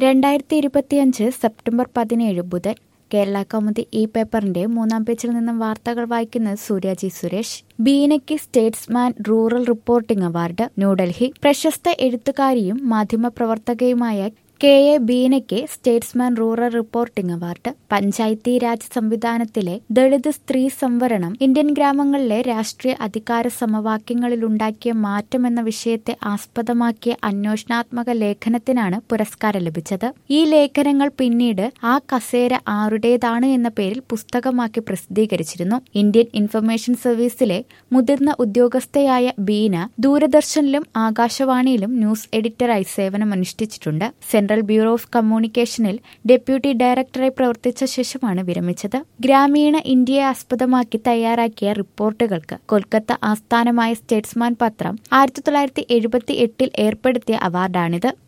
രണ്ടായിരത്തി ഇരുപത്തിയഞ്ച് സെപ്റ്റംബർ പതിനേഴ് ബുധൻ കേരള കൗമുദി ഈ പേപ്പറിന്റെ മൂന്നാം പേജിൽ നിന്നും വാർത്തകൾ വായിക്കുന്നത് സൂര്യാജി സുരേഷ് ബീനയ്ക്ക് Statesman rural reporting award New Delhi പ്രശസ്ത എഴുത്തുകാരിയും മാധ്യമപ്രവർത്തകയുമായ കെ എ ബീനയ്ക്ക് Statesman rural reporting award panchayati raj സംവിധാനത്തിലെ ദളിത് സ്ത്രീ സംവരണം ഇന്ത്യൻ ഗ്രാമങ്ങളിലെ രാഷ്ട്രീയ അധികാര സമവാക്യങ്ങളിലുണ്ടാക്കിയ മാറ്റം എന്ന വിഷയത്തെ ആസ്പദമാക്കിയ അന്വേഷണാത്മക ലേഖനത്തിനാണ് പുരസ്കാരം ലഭിച്ചത് ഈ ലേഖനങ്ങൾ പിന്നീട് ആ കസേര ആരുടേതാണ് എന്ന പേരിൽ പുസ്തകമാക്കി പ്രസിദ്ധീകരിച്ചിരുന്നു ഇന്ത്യൻ ഇൻഫർമേഷൻ സർവീസിലെ മുതിർന്ന ഉദ്യോഗസ്ഥയായ ബീന ദൂരദർശനിലും ആകാശവാണിയിലും ന്യൂസ് എഡിറ്ററായി സേവനമനുഷ്ഠിച്ചിട്ടുണ്ട് സെൻട്രൽ ബ്യൂറോ ഓഫ് കമ്മ്യൂണിക്കേഷനിൽ ഡെപ്യൂട്ടി ഡയറക്ടറായി പ്രവർത്തിച്ച ശേഷമാണ് വിരമിച്ചത് ഗ്രാമീണ ഇന്ത്യയെ ആസ്പദമാക്കി തയ്യാറാക്കിയ റിപ്പോർട്ടുകൾക്ക് കൊൽക്കത്ത ആസ്ഥാനമായ സ്റ്റേറ്റ്സ്മാൻ പത്രം ആയിരത്തി തൊള്ളായിരത്തി എഴുപത്തി എട്ടിൽ ഏർപ്പെടുത്തിയ അവാർഡാണിത്